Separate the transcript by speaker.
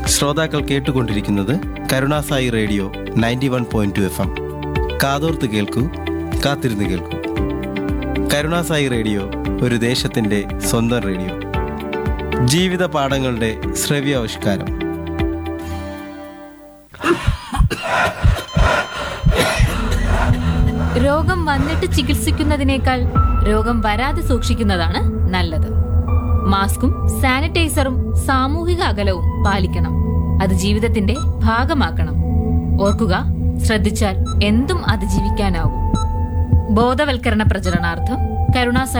Speaker 1: ശ്രോതാക്കൾ കേട്ടുകൊണ്ടിരിക്കുന്നത് കരുണാസായി radio ninety one point two F M കാതോർത്ത് കേൾക്കൂ കാത്തിരുന്ന് കേൾക്കൂ കരുണാസായി റേഡിയോ ഒരു ദേശത്തിൻ്റെ സ്വന്തം റേഡിയോ ജീവിത പാഠങ്ങളുടെ ശ്രവ്യാവിഷ്കാരം
Speaker 2: രോഗം വന്നിട്ട് ചികിത്സിക്കുന്നതിനേക്കാൾ രോഗം വരാതെ സൂക്ഷിക്കുന്നതാണ് നല്ലത് മാസ്കും സാനിറ്റൈസറും സാമൂഹിക അകലവും പാലിക്കണം അത് ജീവിതത്തിന്റെ ഭാഗമാക്കണം ഓർക്കുക ശ്രദ്ധിച്ചാൽ എന്തും അതിജീവിക്കാനാവും ബോധവൽക്കരണ പ്രചരണാർത്ഥം കരുണാ